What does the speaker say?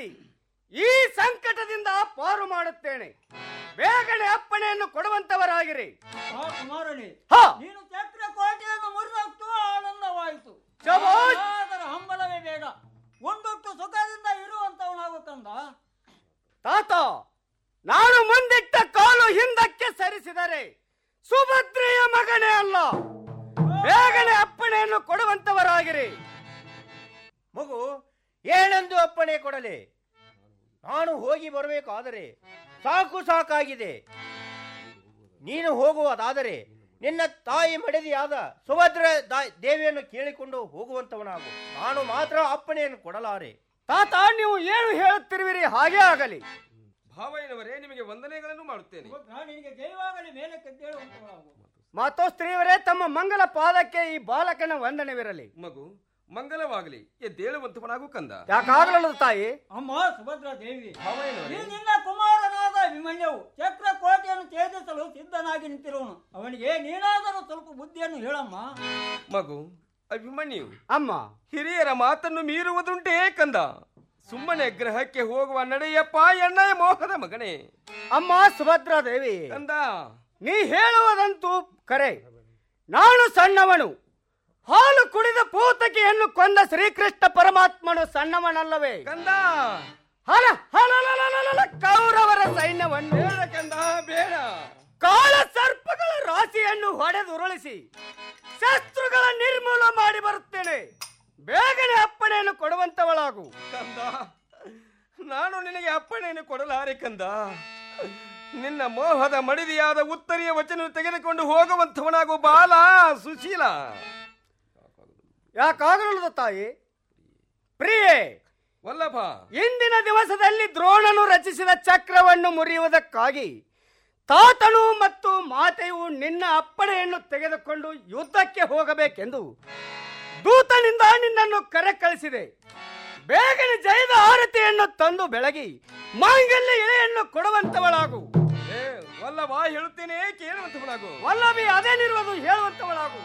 ಮಾಡಿ ಈ ಸಂಕಟದಿಂದ ಪಾರು ಮಾಡುತ್ತೇನೆ ಬೇಗನೆ ಅಪ್ಪಣೆಯನ್ನು ಕೊಡುವಂತವರಾಗಿರಿ ಆ ಕುಮಾರನೇ ಹಾ ನೀನು ಚಕ್ರ ಕೋಟೆಯನ್ನು ಮುರಿದಷ್ಟು ಆನಂದವಾಯಿತು ಶಭಾಷ್! ಅದರ ಹಂಬಲವೇ ಬೇಡ ಒಂದೊಟ್ಟು ಸುಖದಿಂದ ಇರುವಂತವನಾಗು ಕಂದ ತಾತ ನಾನು ಮುಂದಿಟ್ಟ ಕಾಲು ಹಿಂದಕ್ಕೆ ಸರಿಸಿದರೆ ಸುಭದ್ರೆಯ ಮಗನೇ ಅಲ್ಲ ಬೇಗನೆ ಅಪ್ಪಣೆಯನ್ನು ಕೊಡುವಂತವರಾಗಿರಿ ಮಗು ಏನೆಂದು ಅಪ್ಪಣೆ ಕೊಡಲಿ ನಾನು ಹೋಗಿ ಬರಬೇಕಾದರೆ ಸಾಕು ಸಾಕಾಗಿದೆ ನೀನು ಹೋಗುವುದಾದರೆ ನಿನ್ನ ತಾಯಿ ಮಡದಿಯಾದ ಸುಭದ್ರ ದಾ- ದೇವಿಯನ್ನು ಕೇಳಿಕೊಂಡು ಹೋಗುವಂತವನಾಗು ನಾನು ಮಾತ್ರ ಅಪ್ಪಣೆಯನ್ನು ಕೊಡಲಾರೆ ತಾತ ನೀವು ಏನು ಹೇಳುತ್ತಿರುವಿರಿ ಹಾಗೆ ಆಗಲಿ ಭಾವಯ್ಯನವರೇ ನಿಮಗೆ ವಂದನೆಗಳನ್ನು ಮಾಡುತ್ತೇನೆ ಸುಭದ್ರ ನಿನಗೆ ಜಯವಾಗಲಿ ಮೇಲೆ ಕೆದ್ದೇಳುವಂತವನಾಗು ಮಾತೋಸ್ತ್ರೀಯವರೇ ತಮ್ಮ ಮಂಗಲ ಪಾದಕ್ಕೆ ಈ ಬಾಲಕನ ವಂದನೆವಿರಲಿ ಮಗು ಮಂಗಲವಾಗಲಿ ಎದ್ದೇಳುವಂತವನಾಗು ಕಂದ ಯಾಕಾಗಲದು ತಾಯಿ ಅಮ್ಮ ಸುಭದ್ರ ದೇವಿ ಭಾವಯ್ಯನವರೇ ಈ ನಿನ್ನ ಕುಮಾರನಾದ ಅಭಿಮನ್ಯವು ಚಕ್ರ ಕೋಟೆಯನ್ನು ಛೇದಿಸಲು ಸಿದ್ಧನಾಗಿ ನಿಂತಿರುವನು ಅವನಿಗೆ ನೀನಾದರೂ ಸ್ವಲ್ಪ ಬುದ್ಧಿಯನ್ನು ಹೇಳಮ್ಮ ಮಗು ಅಭಿಮನ್ಯು ಅಮ್ಮ ಹಿರಿಯರ ಮಾತನ್ನು ಮೀರುವುದುಂಟೇ ಕಂದ ಸುಮ್ಮನೆ ಗ್ರಹಕ್ಕೆ ಹೋಗುವ ನಡೆಯಪ್ಪ ಎಣ್ಣೆಯ ಮೋಹದ ಮಗನೇ ಅಮ್ಮ ಸುಭದ್ರಾ ದೇವಿ ಕಂದ ನೀ ಹೇಳುವುದಂತೂ ಕರೆ ನಾನು ಸಣ್ಣವನು ಹಾಲು ಕುಡಿದ ಪೂತಕಿಯನ್ನು ಕೊಂದ ಶ್ರೀಕೃಷ್ಣ ಪರಮಾತ್ಮನು ಸಣ್ಣವನಲ್ಲವೇ ಕಂದ ಹಲ ಹಲಲಲಲಲ ಕೌರವರ ಸೈನ್ಯವನ್ನು ಬೇಡ ಕಂದ ಬೇಡ ಕಾಳ ಸರ್ಪಗಳ ರಾಶಿಯನ್ನು ಹೊಡೆದುರುಳಿಸಿ ಶಸ್ತ್ರುಗಳ ನಿರ್ಮೂಲ ಮಾಡಿ ಬರುತ್ತೇನೆ ಬೇಗನೆ ಅಪ್ಪಣೆಯನ್ನು ಕೊಡುವಂತವಳಾಗು ಕಂದ ನಾನು ನಿನಗೆ ಅಪ್ಪಣೆಯನ್ನು ಕೊಡಲಾರೆ ಕಂದ ನಿನ್ನ ಮೋಹದ ಮಡಿದಿಯಾದ ಉತ್ತರಿಯ ವಚನ ತೆಗೆದುಕೊಂಡು ಹೋಗುವಂಥವನಾಗು ಬಾಲ ಸುಶೀಲ ಯಾಕಾಗಲದ ತಾಯಿ ಪ್ರಿಯೆ ವಲ್ಲಭ ಇಂದಿನ ದಿವಸದಲ್ಲಿ ದ್ರೋಣನು ರಚಿಸಿದ ಚಕ್ರವನ್ನು ಮುರಿಯುವುದಕ್ಕಾಗಿ ತಾತನು ಮತ್ತು ಮಾತೆಯು ನಿನ್ನ ಅಪ್ಪಣೆಯನ್ನು ತೆಗೆದುಕೊಂಡು ಯುದ್ಧಕ್ಕೆ ಹೋಗಬೇಕೆಂದು ದೂತನಿಂದ ನಿನ್ನನ್ನು ಕರೆ ಕಳಿಸಿದೆ ಬೇಗನೆ ಜಯದ ಆರತಿಯನ್ನು ತಂದು ಬೆಳಗಿ ಮಾಂಗಲ್ಯ ಎಳೆಯನ್ನು ಕೊಡುವಂತವಳಾಗು ಏ ವಲ್ಲಭ ಹೇಳುತ್ತೇನೆ ಕೇಳುವಂಥವನಾಗು ವಲ್ಲಭಿ ಅದೇನಿರುವುದು ಹೇಳುವಂತವಳಾಗು